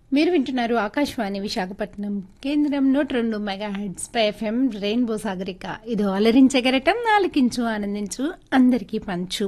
మీరు వింటున్నారు ఆకాశవాణి విశాఖపట్నం కేంద్రం నూట రెండు మెగా హెడ్స్ పై ఎఫ్ఎం రెయిన్బో సాగరిక ఇది అలరించే గరటం ఆలకించు ఆనందించు అందరికీ పంచు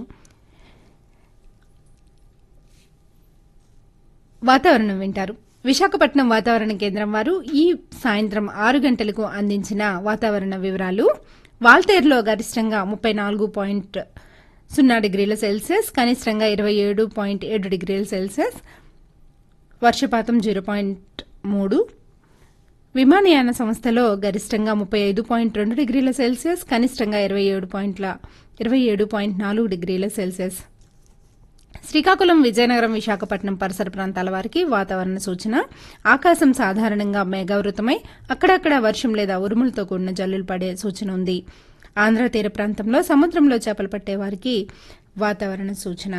వాతావరణం వింటారు విశాఖపట్నం వాతావరణ కేంద్రం వారు ఈ సాయంత్రం ఆరు గంటలకు అందించిన వాతావరణ వివరాలు వాల్తేరులో గరిష్టంగా ముప్పై నాలుగు పాయింట్ సున్నా డిగ్రీల సెల్సియస్ కనిష్టంగా ఇరవై ఏడు పాయింట్ ఏడు డిగ్రీల సెల్సియస్ వర్షపాతం జీరో పాయింట్ మూడు విమానయాన సంస్థలో గరిష్టంగా ముప్పై ఐదు పాయింట్ రెండు డిగ్రీల సెల్సియస్ కనిష్టంగా ఇరవై ఏడు పాయింట్ల ఇరవై ఏడు పాయింట్ నాలుగు డిగ్రీల సెల్సియస్ శ్రీకాకుళం విజయనగరం విశాఖపట్నం పరిసర ప్రాంతాల వారికి వాతావరణ సూచన ఆకాశం సాధారణంగా మేఘావృతమై అక్కడక్కడ వర్షం లేదా ఉరుములతో కూడిన జల్లులు పడే సూచన ఉంది ఆంధ్ర తీర ప్రాంతంలో సముద్రంలో చేపలు పట్టే వారికి వాతావరణ సూచన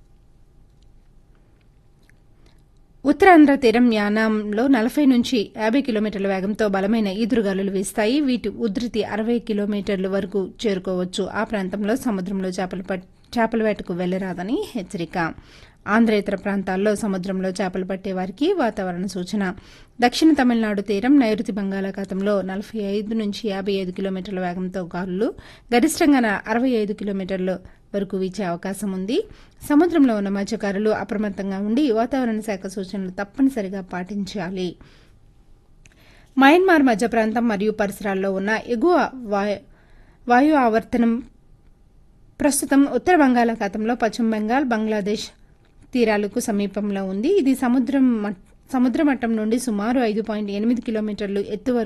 ఉత్తరాంధ్ర తీరం యానాంలో నలభై నుంచి యాభై కిలోమీటర్ల వేగంతో బలమైన ఈదురుగాలులు వీస్తాయి వీటి ఉధృతి అరవై కిలోమీటర్ల వరకు చేరుకోవచ్చు ఆ ప్రాంతంలో సముద్రంలో చేపలు పట్- చేపల వేటకు వెళ్లరాదని హెచ్చరిక ఆంధ్రేతర ప్రాంతాల్లో సముద్రంలో చేపలు పట్టే వారికి వాతావరణ సూచన దక్షిణ తమిళనాడు తీరం నైరుతి బంగాళాఖాతంలో నలభై ఐదు నుంచి యాభై ఐదు కిలోమీటర్ల వేగంతో గాలులు గరిష్టంగా న- అరవై ఐదు కిలోమీటర్ల వరకు వీచే అవకాశం ఉంది సముద్రంలో ఉన్న మత్స్యకారులు అప్రమత్తంగా ఉండి వాతావరణ శాఖ సూచనలు తప్పనిసరిగా పాటించాలి మయన్మార్ మధ్య ప్రాంతం మరియు పరిసరాల్లో ఉన్న ఎగువ వాయు వాయు ఆవర్తనం ప్రస్తుతం ఉత్తర బంగాళాఖాతంలో పశ్చిమ బెంగాల్ బంగ్లాదేశ్ తీరాలకు సమీపంలో ఉంది ఇది సముద్రం మట్- సముద్ర మట్టం నుండి సుమారు ఐదు పాయింట్ ఎనిమిది కిలోమీటర్లు ఎత్తు వరకు